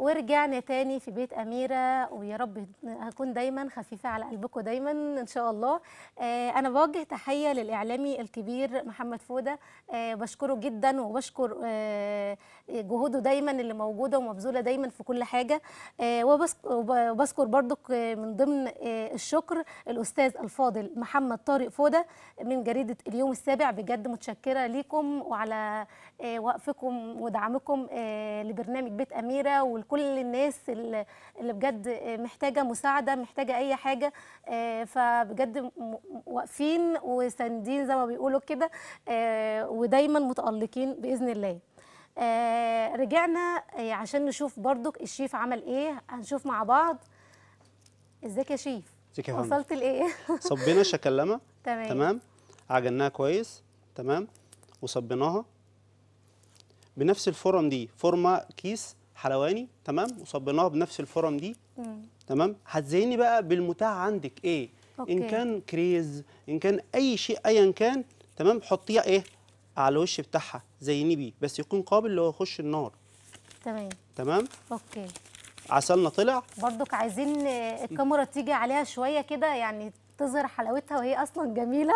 ورجعنا تاني في بيت أميرة ويا رب هكون دايما خفيفة على قلبكم دايما إن شاء الله آه أنا بوجه تحية للإعلامي الكبير محمد فودة آه بشكره جدا وبشكر آه جهوده دايما اللي موجودة ومبذولة دايما في كل حاجة آه وبس- وب- وبذكر برضك آه، من ضمن آه الشكر الأستاذ الفاضل محمد طارق فودة من جريدة اليوم السابع بجد متشكرة ليكم وعلى آه، وقفكم ودعمكم آه، لبرنامج بيت أميرة ولكل الناس اللي اللي بجد آه، محتاجة مساعدة محتاجة أي حاجة آه، فبجد م- م- واقفين وساندين زي ما بيقولوا كده آه، ودايما متألقين بإذن الله آه، رجعنا آه، عشان نشوف برضك الشيف عمل ايه هنشوف مع بعض ازيك يا شيف ازيك يا فندم وصلت لايه صبينا الشكلمه تمام تمام عجناها كويس تمام وصبيناها بنفس الفرم دي فورمه كيس حلواني تمام وصبيناها بنفس الفرم دي مم. تمام هتزيني بقى بالمتاح عندك ايه أوكي. ان كان كريز ان كان اي شيء ايا كان تمام حطيها ايه على الوش بتاعها زيني بيه بس يكون قابل اللي هو يخش النار تمام تمام اوكي عسلنا طلع برضك عايزين آه، الكاميرا تيجي عليها شويه كده يعني تظهر حلاوتها وهي اصلا جميله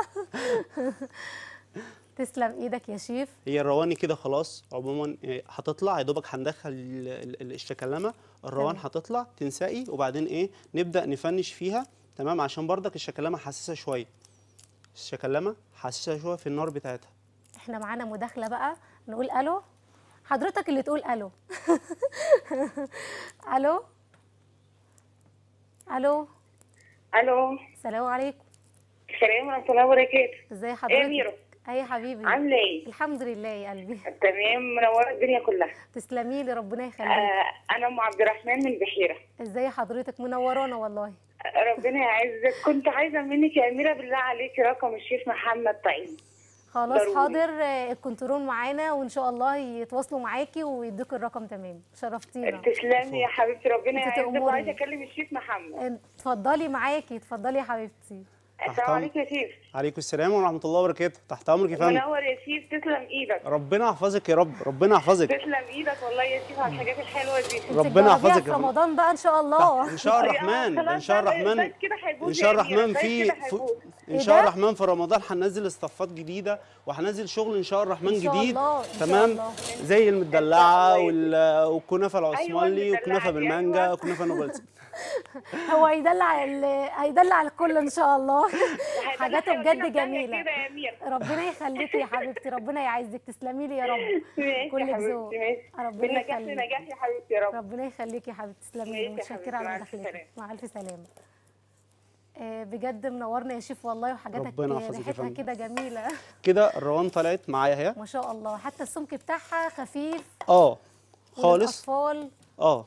تسلم ايدك يا شيف هي الرواني كده خلاص عموما إيه، هتطلع يا دوبك هندخل ال- ال- ال- الشكلمه الروان تمام. هتطلع تنسقي وبعدين ايه نبدا نفنش فيها تمام عشان بردك الشكلمه حساسه شويه الشكلمه حساسه شويه في النار بتاعتها احنا معانا مداخله بقى نقول الو حضرتك اللي تقول الو الو الو الو السلام عليكم السلام ورحمه الله وبركاته ازي حضرتك ميرو؟ اي يا حبيبي عامله ايه الحمد لله يا قلبي تمام منوره الدنيا كلها تسلمي لي ربنا يخليك آه انا ام عبد الرحمن من بحيره ازاي حضرتك منورانا والله ربنا يعزك كنت عايزه منك يا اميره بالله عليكي رقم الشيف محمد طعيم خلاص ضروري. حاضر آه، الكنترول معانا وان شاء الله يتواصلوا معاكي ويدوك الرقم تمام شرفتينا تسلمي يا حبيبتي ربنا انت يعزك تأمرني. وعايزه اكلم الشيف محمد اتفضلي معاكي اتفضلي يا حبيبتي السلام عليكم يا شيف عليكم السلام ورحمه الله وبركاته تحت امرك يا فندم منور يا شيف تسلم ايدك ربنا يحفظك يا رب ربنا يحفظك تسلم ايدك والله يا شيف على الحاجات الحلوه دي انت ربنا تجربيها يحفظك في يا فندم. رمضان بقى ان شاء الله ان شاء الرحمن خلاص ان شاء بقى، الرحمن الدايت كده هيبوظ ان يا شاء أميرة، الرحمن الدايت في كده في- هيبوظ. ان إيه شاء ده؟ الرحمن في رمضان هننزل استفات جديده وهننزل شغل ان شاء الرحمن إن شاء جديد الله، إن شاء تمام الله. زي المدلعه الله وال- والكنافه العثماني المدلعة والكنافه دي، بالمانجا أيوة. والكنافه نابلسي هو هيدلع ال- هيدلع الكل ان شاء الله وهيدلعها حاجاته يودينا بجد في داهية جميله كده يا اميره ربنا يخليكي يا حبيبتي ربنا يعزك تسلمي لي يا رب ماشي كلك يا ذوق حبيبتي ماشي ربنا بالنجاح يخليك. لنجاح يا حبيبتي يا رب ربنا يخليكي يا حبيبتي تسلمي ماشي لي يا متشكره حبيبتي، على مع ألف مداخلتك سلامة. مع الف سلامه آه، بجد منورنا يا شيف والله وحاجاتك ربنا يحفظك يا ريحتها فندم. كده جميله كده الروان طلعت معايا اهي ما شاء الله حتى السمك بتاعها خفيف اه خالص للاطفال اه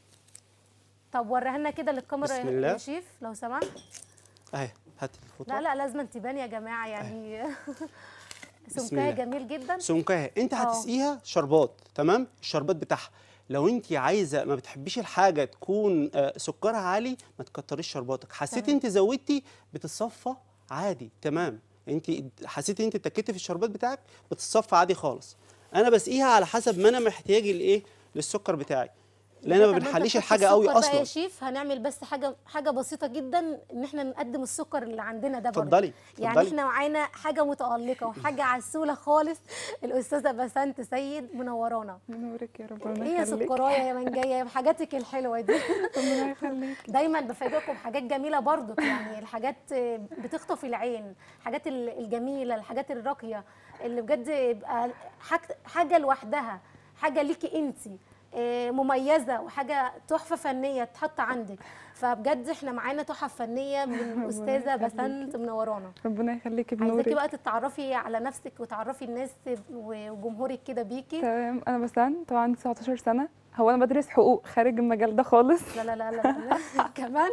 طب وريها لنا كده للكاميرا بسم يا الله. شيف لو سمحت اهي هات الفوطه لا لا لازم تبان يا جماعه يعني بسم سمكها الله. جميل جدا سمكها انت آه. هتسقيها شربات تمام الشربات بتاعها لو انت عايزه ما بتحبيش الحاجه تكون آه، سكرها عالي ما تكتريش شرباتك حسيتي تمام. انت زودتي بتصفى عادي تمام انت حسيتي انت اتكيتي في الشربات بتاعك بتصفى عادي خالص انا بسقيها على حسب ما انا محتاج لايه للسكر بتاعي لان انا ما طب أنت بنحليش تحط الحاجه قوي السكر بقى يا اصلا شيف هنعمل بس حاجه حاجه بسيطه جدا ان احنا نقدم السكر اللي عندنا ده برضه. اتفضلي يعني اتفضلي احنا معانا حاجه متالقه وحاجه عسوله خالص الاستاذه بسنت سيد منورانا نورك يا رب ربنا ايه يا يخليك سكرايه يا منجايه بحاجاتك الحلوه دي ربنا يخليك دايما بفاجئكم بحاجات جميله برضو يعني الحاجات بتخطف العين الحاجات ال- الجميله الحاجات الراقيه اللي بجد يبقى حاج- حاجه لوحدها حاجه ليكي انت مميزه وحاجه تحفه فنيه تحط عندك فبجد احنا معانا تحف فنيه من ربنا استاذه يخليكي. بسنت منورانا ربنا يخليكي عايزاكي بنورك بقى تتعرفي على نفسك وتعرفي الناس وجمهورك كده بيكي تمام انا بسان طبعا عندي 19 سنه هو انا بدرس حقوق خارج المجال ده خالص لا لا لا لا, لا. كمان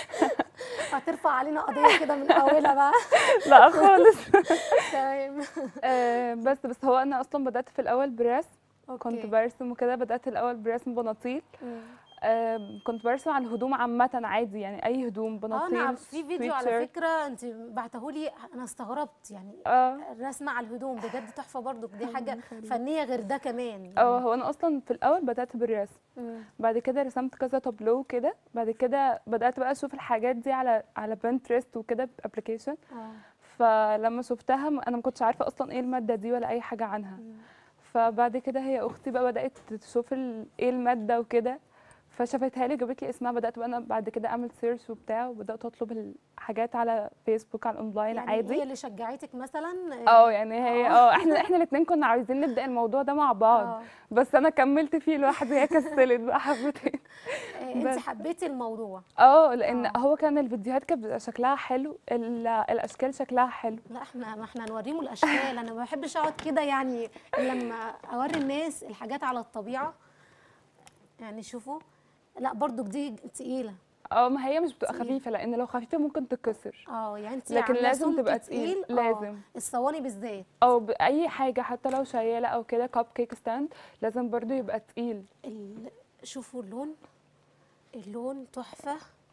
هترفع علينا قضيه كده من اولها بقى لا خالص تمام آه، بس بس هو انا اصلا بدات في الاول برسم أوكي. كنت برسم وكده بدات الاول برسم بناطيل مم. آم، كنت برسم على الهدوم عامه عادي يعني اي هدوم اه بناطيل انا في فيديو على sweatshirt. فكره انت بعتهولي انا استغربت يعني اه الرسمه على الهدوم بجد تحفه برضو دي حاجه فنيه غير ده كمان اه هو انا اصلا في الاول بدات بالرسم مم. بعد كده رسمت كذا تابلو كده بعد كده بدات بقى اشوف الحاجات دي على على بنترست وكده بابلكيشن اه فلما شفتها م- انا ما كنتش عارفه اصلا ايه الماده دي ولا اي حاجه عنها فبعد كده هي اختي بقى بدات تشوف ال- ايه الماده وكده فشافتها لي جابت لي اسمها بدات بقى انا بعد كده اعمل سيرش وبتاع وبدات اطلب الحاجات على فيسبوك على الاونلاين يعني عادي هي اللي شجعتك مثلا اه يعني هي اه احنا احنا الاثنين كنا عايزين نبدا الموضوع ده مع بعض آه. بس انا كملت فيه لوحدي هي كسلت بقى حبتين انت بس. حبيتي الموضوع اه لان آه. هو كان الفيديوهات كانت بيبقى شكلها حلو ال- الاشكال شكلها حلو لا احنا ما احنا نوريهم الاشكال انا ما بحبش اقعد كده يعني إلا لما اوري الناس الحاجات على الطبيعه يعني شوفوا لا برضو دي تقيله اه ما هي مش بتبقى تقيل. خفيفه لان لو خفيفه ممكن تتكسر اه يعني انت لكن عاملة لازم سمك تبقى تقيل، آه، لازم. الصواني بالذات او باي حاجه حتى لو شياله او كده كاب كيك ستاند لازم برضو يبقى تقيل ال- شوفوا اللون اللون تحفه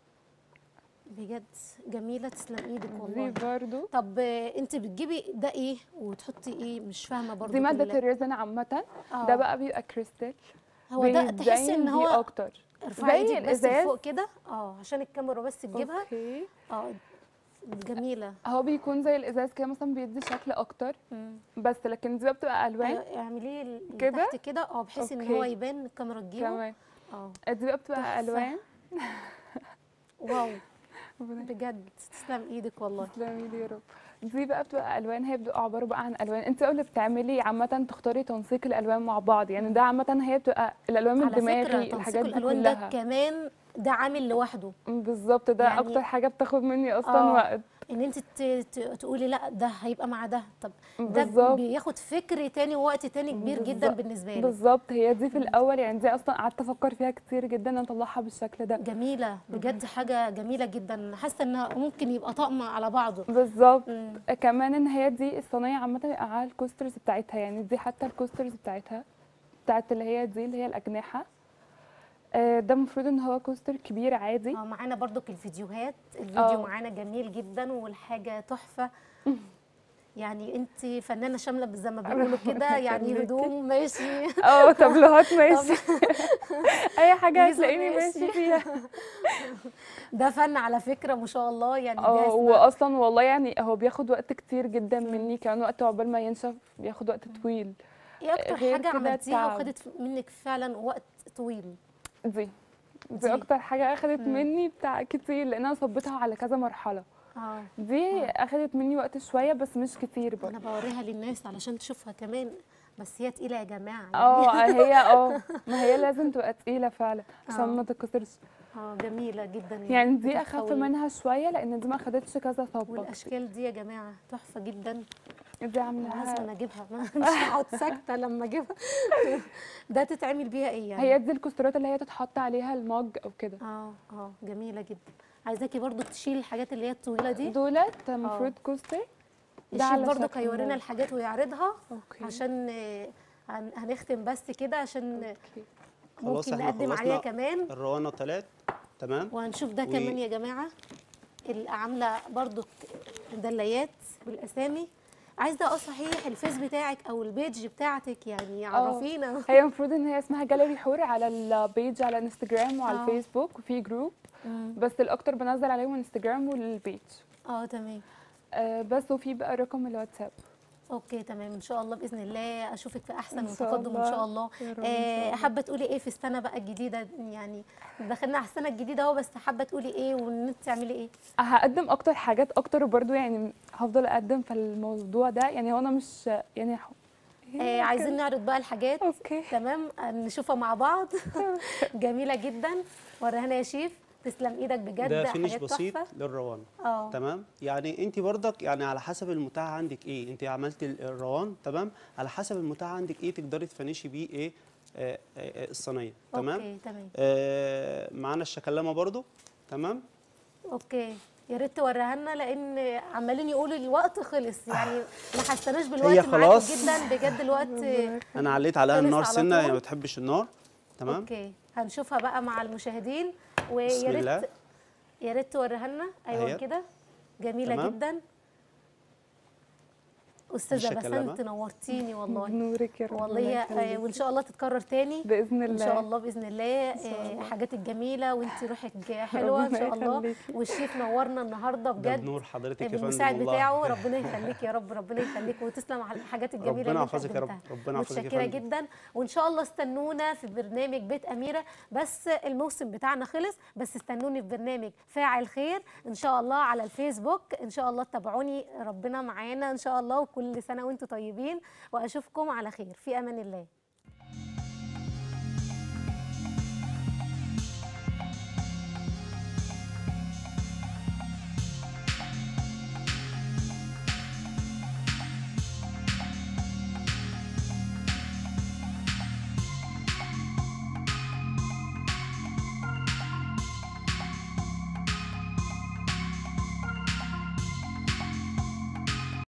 بجد جميله تسلم ايدك دي والله برضو طب آه، انت بتجيبي ده ايه وتحطي ايه مش فاهمه برضو دي ماده كل- الريزن عامه آه. ده بقى بيبقى كريستال هو ده تحسي بيبين ان بيه هو اكتر ارفعي زي ايدك بس الإزاز. لفوق كده اه عشان الكاميرا بس تجيبها اوكي اه جميله هو بيكون زي الازاز كده مثلا بيدي شكل اكتر بس لكن دي بقى بتبقى الوان أيوة، اعمليه ال- كده؟ تحت كده اه بحيث ان أوكي. هو يبان الكاميرا تجيبه كمان اه دي بقى بتبقى تحفة. الوان واو بجد تسلم ايدك والله تسلمي لي يا رب دي بقى بتبقى الوان هي بتبقى عباره بقى عن الوان انت قبل بتعملي عامه تختاري تنسيق الالوان مع بعض يعني ده عامه هي بتبقى الالوان من على فكره دماغي تنسيق الحاجات دي الالوان ده كلها كمان ده عامل لوحده بالظبط ده يعني- اكتر حاجه بتاخد مني اصلا آه. وقت ان انت ت- ت- تقولي لا ده هيبقى مع ده طب ده بالظبط. بياخد فكر تاني ووقت تاني كبير جدا بالظبط. بالنسبه لي بالظبط هي دي في الاول يعني دي اصلا قعدت افكر فيها كتير جدا ان اطلعها بالشكل ده جميله بجد حاجه جميله جدا حاسه انها ممكن يبقى طقم على بعضه بالظبط مم. كمان ان هي دي الصينيه عامه بيبقى على الكوسترز بتاعتها يعني دي حتى الكوسترز بتاعتها بتاعت اللي هي دي اللي هي الاجنحه آه، ده المفروض ان هو كوستر كبير عادي اه معانا برضك الفيديوهات الفيديو آه. معانا جميل جدا والحاجه تحفه يعني انت فنانه شامله زي ما بيقولوا كده يعني يخليكي. هدوم ماشي اه طبلوهات ماشي اي حاجه ميزو هتلاقيني ماشي. ماشي فيها ده فن على فكره ما شاء الله يعني دي اه اسمها- واصلا والله يعني هو بياخد وقت كتير جدا مني كمان وقت عقبال ما ينشف بياخد وقت طويل ايه اكتر غير حاجه كده عملتيها تعب. وخدت منك فعلا وقت طويل دي دي. دي اكتر حاجه اخدت مني بتاع كتير لان انا صبيتها على كذا مرحله اه دي اخدت مني وقت شويه بس مش كتير برضه انا بوريها للناس علشان تشوفها كمان بس هي تقيله يا جماعه يعني. اه هي اه ما هي لازم تبقى تقيله فعلا آه. عشان ما تتكسرش اه جميله جدا يعني دي بتحفة اخف وال- منها شويه لان دي ما اخدتش كذا صبه والاشكال دي يا جماعه تحفه جدا دي لازم عاملاها انا اجيبها مش هقعد ساكته لما اجيبها ده تتعمل بيها ايه يعني هي دي الكسترات اللي هي تتحط عليها المج او كده اه اه جميله جدا عايزاكي برضو تشيلي الحاجات اللي هي الطويله دي دولت المفروض كوستر ده الشيف على برضو شكل هيورينا موج. الحاجات ويعرضها اوكي عشان آه، هن- هنختم بس كده عشان اوكي خلاص ممكن احنا نقدم عليها خلصنا كمان الروانه ثلاث تمام وهنشوف ده و- كمان يا جماعه اللي عامله برضو دلايات بالاسامي عايزه اه صحيح الفيس بتاعك او البيج بتاعتك يعني عرفينا هي المفروض ان هي اسمها جاليري حور على البيج على انستجرام وعلى آه. الفيسبوك وفي جروب مم. بس الاكتر بنزل عليهم انستجرام والبيج اه تمام آه بس وفي بقى رقم الواتساب اوكي تمام ان شاء الله باذن الله اشوفك في احسن إن شاء وتقدم ان الله. شاء الله يا رب إن آه شاء الله. حابه تقولي ايه في السنه بقى الجديده يعني دخلنا على السنه الجديده اهو بس حابه تقولي ايه وان انت تعملي ايه هقدم اكتر حاجات اكتر وبرده يعني هفضل اقدم في الموضوع ده يعني هو انا مش يعني ح- آه عايزين نعرض بقى الحاجات اوكي تمام آه، نشوفها مع بعض جميله جدا وريهانا يا شيف تسلم ايدك بجد ده فينش حاجات بسيط تحفه للروان اه تمام يعني انت برضك يعني على حسب المتاح عندك ايه انت عملتي ال- الروان تمام على حسب المتاح عندك ايه تقدري تفنشي بيه ايه آه آه آه، الصينيه تمام اوكي تمام آه معانا الشكلمه برضو تمام اوكي يا ريت توريها لنا لان عمالين يقولوا الوقت خلص يعني ما حسناش بالوقت معاكم خلاص. جدا بجد الوقت انا عليت عليها خلص النار على سنه طول. يعني ما بتحبش النار تمام اوكي هنشوفها بقى مع المشاهدين بسم ويا الله. ريت يا ريت توريها لنا ايوه أهي. كده جميله تمام. جدا استاذه مش هكلمها. بسنت نورتيني والله نورك يا رب والله الله آه، يخليك. وان شاء الله تتكرر تاني باذن الله ان شاء الله باذن الله شاء آه، الله. حاجات الجميله وانت روحك حلوه ان ربنا شاء الله يخليكي. والشيف نورنا النهارده ده بجد بنور حضرتك يا فندم بالمساعد والله. بتاعه ربنا يخليك يا رب ربنا يخليك وتسلم على الحاجات الجميله ربنا اللي انت يحفظك يا رب، قدمتها. ربنا يحفظك يا متشكره فندم. جدا وان شاء الله استنونا في برنامج بيت اميره بس الموسم بتاعنا خلص بس استنوني في برنامج فاعل خير ان شاء الله على الفيسبوك ان شاء الله تابعوني ربنا معانا ان شاء الله وكل سنه وانتم طيبين واشوفكم على خير في امان الله